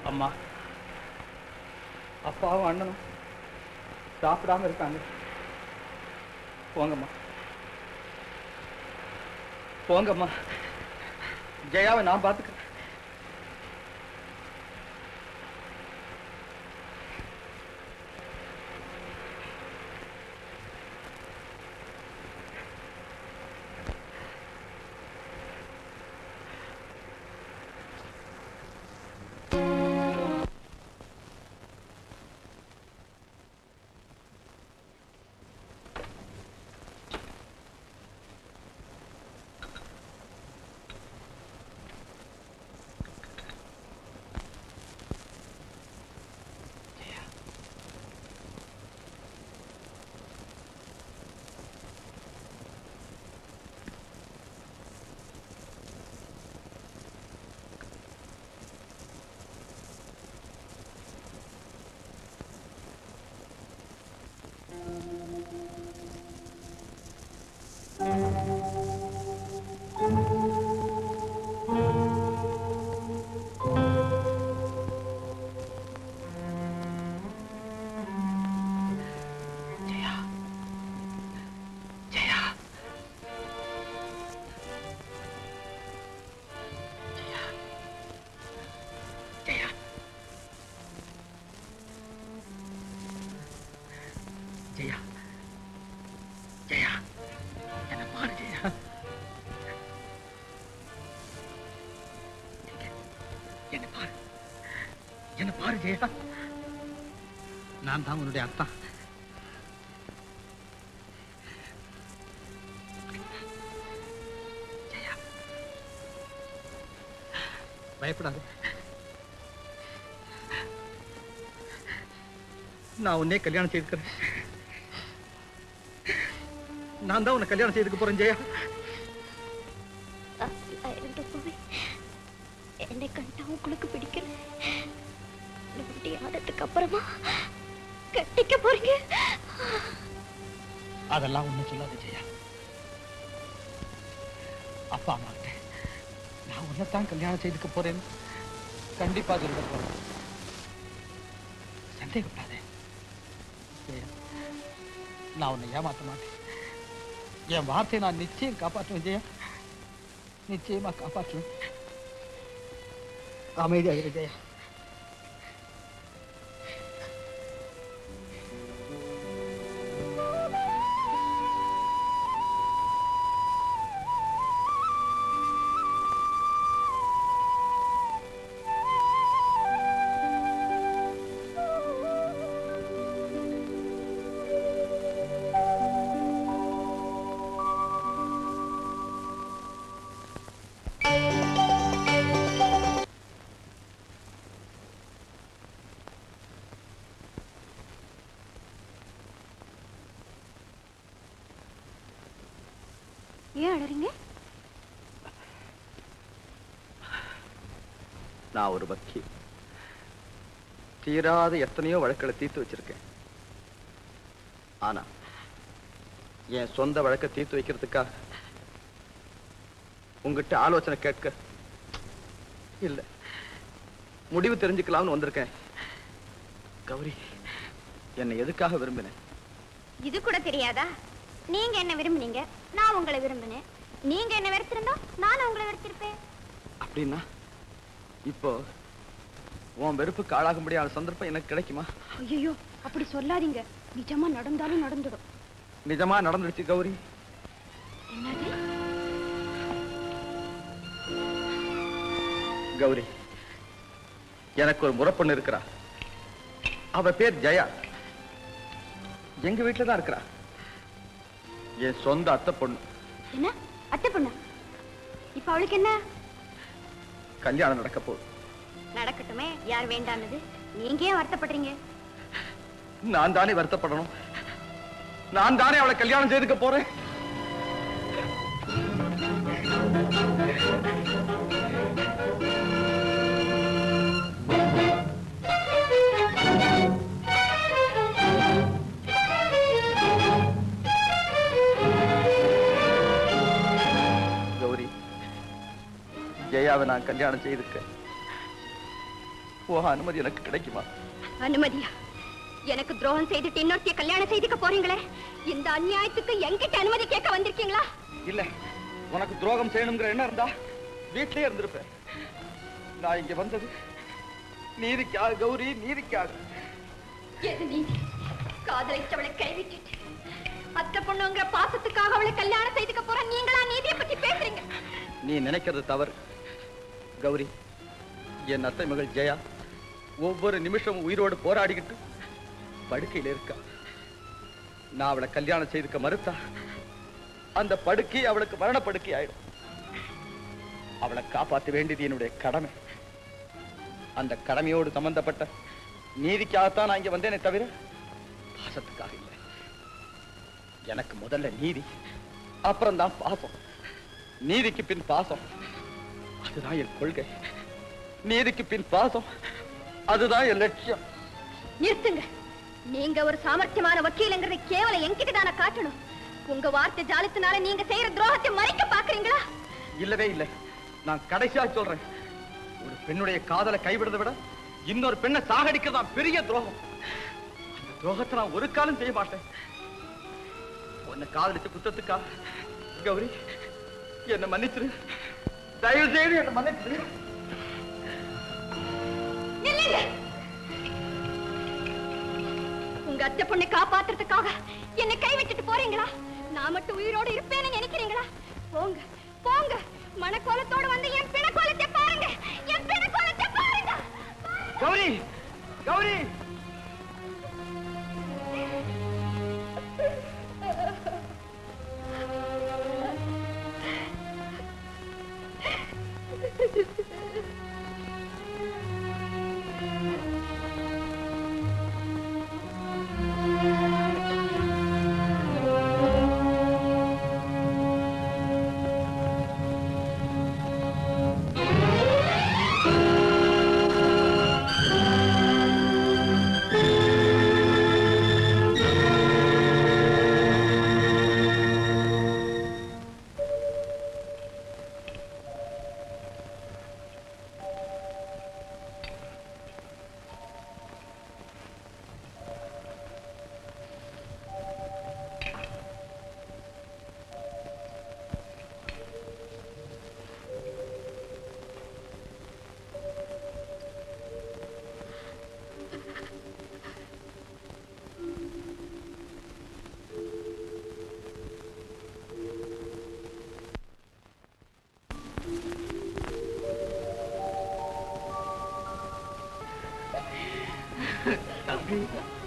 அம்மா அப்பாவும் அண்ணனும் சாப்பிடாம இருக்காங்க போங்கம்மா போங்கம்மா ஜெயாவை நான் பார்த்துக்கிறேன் ஜெயா ஜெயா என்ன பாரு ஜெயா என்ன பாரு என்ன பாரு ஜெயா நான் தான் உன்னுடைய அப்பா ஜெயா பயப்படாது நான் உன்னே கல்யாணம் செய்துக்கிறேன் நான் தான் உன்னை கல்யாணம் செய்துக்க போறேன் ஜெயா இருந்த போய் என்னை கண்டா உங்களுக்கு பிடிக்கல இப்படி ஆனதுக்கு அப்புறமா கட்டிக்க போறீங்க அதெல்லாம் ஒண்ணும் சொல்லாத ஜெயா அப்பா அம்மா கிட்ட நான் உன்னைத்தான் கல்யாணம் செய்துக்க போறேன்னு கண்டிப்பா சொல்ல போறேன் சந்தேகப்படாதே ஜெயா நான் உன்னை ஏமாத்த மாட்டேன் என் வார்த்தையை நான் நிச்சயம் காப்பாற்றுவேன் ஜெயா நிச்சயமா காப்பாற்றுவேன் அமைதியாக இரு ஜெயா ஏன் அழறீங்க நான் ஒரு வக்கீல் தீராத எத்தனையோ வழக்களை தீர்த்து வச்சிருக்கேன் ஆனா என் சொந்த வழக்கை தீர்த்து வைக்கிறதுக்காக உங்ககிட்ட ஆலோசனை கேட்க இல்ல முடிவு தெரிஞ்சுக்கலாம்னு வந்திருக்கேன் கௌரி என்னை எதுக்காக விரும்பினேன் இது கூட தெரியாதா நீங்க என்ன விரும்புனீங்க நான் உங்களை விரும்பினேன் நீங்க என்ன வெறுத்திருந்தா நானும் உங்களை வெறுத்திருப்பேன் அப்படின்னா இப்போ உன் வெறுப்புக்கு ஆளாகும்படியான சந்தர்ப்பம் எனக்கு கிடைக்குமா ஐயோ அப்படி சொல்லாதீங்க நிஜமா நடந்தாலும் நடந்துடும் நிஜமா நடந்துடுச்சு கௌரி என்னது கௌரி எனக்கு ஒரு முறப்பொண்ணு இருக்கிறா அவ பேர் ஜெயா எங்க வீட்டுல தான் இருக்கிறா என் சொந்த அத்தை பொண்ணு என்ன அத்தை பொண்ணா இப்ப அவளுக்கு என்ன கல்யாணம் நடக்க போகுது நடக்கட்டுமே யார் வேண்டானது நீங்க ஏன் வருத்தப்படுறீங்க நான் தானே வருத்தப்படணும் நான் தானே அவளை கல்யாணம் செய்துக்க போறேன் கௌரி ஜெயாவை நான் கல்யாணம் செய்துக்க ஓ அனுமதி எனக்கு கிடைக்குமா அனுமதியா எனக்கு துரோகம் செய்துட்டு இன்னொருத்திய கல்யாணம் செய்துக்க போறீங்களே இந்த அநியாயத்துக்கு என்கிட்ட அனுமதி கேட்க வந்திருக்கீங்களா இல்ல உனக்கு துரோகம் செய்யணுங்கிற எண்ணம் இருந்தா வீட்டிலே இருந்திருப்பேன் நான் இங்க வந்தது நீதிக்காக கௌரி நீதிக்காக எது நீதி காதலிச்சவளை கைவிட்டுட்டு அத்தை பொண்ணுங்கிற பாசத்துக்காக அவளை கல்யாணம் செய்துக்க போற நீங்களா நீதியை பத்தி பேசுறீங்க நீ நினைக்கிறது தவறு கௌரி என் அத்தை மகள் ஜெயா ஒவ்வொரு நிமிஷமும் உயிரோடு போராடிக்கிட்டு படுக்கையில இருக்கா நான் அவளை கல்யாணம் செய்துக்க மறுத்தா அந்த படுக்கை அவளுக்கு மரண படுக்கை ஆயிடும் அவளை காப்பாற்ற வேண்டியது என்னுடைய கடமை அந்த கடமையோடு சம்பந்தப்பட்ட நீதிக்காகத்தான் நான் இங்க வந்தேனே தவிர பாசத்துக்காக இல்லை எனக்கு முதல்ல நீதி அப்புறம் தான் பாசம் நீதிக்கு பின் பாசம் அதுதான் என் கொள்கை நீதிக்கு பின் பாசம் அதுதான் என் லட்சியம் நிறுத்துங்க நீங்க ஒரு சாமர்த்தியமான வக்கீலுங்கிறத கேவலம் என்கிட்ட தானே காட்டணும் உங்க வார்த்தை ஜாலத்தினால நீங்க செய்யற துரோகத்தை மறைக்க பாக்குறீங்களா இல்லவே இல்லை நான் கடைசியா சொல்றேன் ஒரு பெண்ணுடைய காதலை கைவிடுறதை விட இன்னொரு பெண்ணை சாகடிக்கிறது தான் பெரிய துரோகம் அந்த துரோகத்தை நான் ஒரு காலம் செய்ய மாட்டேன் உன்னை காதலிச்ச குத்தத்துக்கா கௌரி என்னை மன்னிச்சிரு தயவு செய்து என்னை மன்னிச்சிரு நில்லுங்க உங்க அத்தை பொண்ணை காப்பாத்துறதுக்காக என்னை கைவிட்டுட்டு போறீங்களா நான் மட்டும் உயிரோடு இருப்பேன்னு நினைக்கிறீங்களா போங்க போங்க மனக்கோலத்தோட வந்து என் பிணக்கோலத்தை பாருங்க என் பிணக்கோலத்தை பாருங்க கௌரி கௌரி தம்பி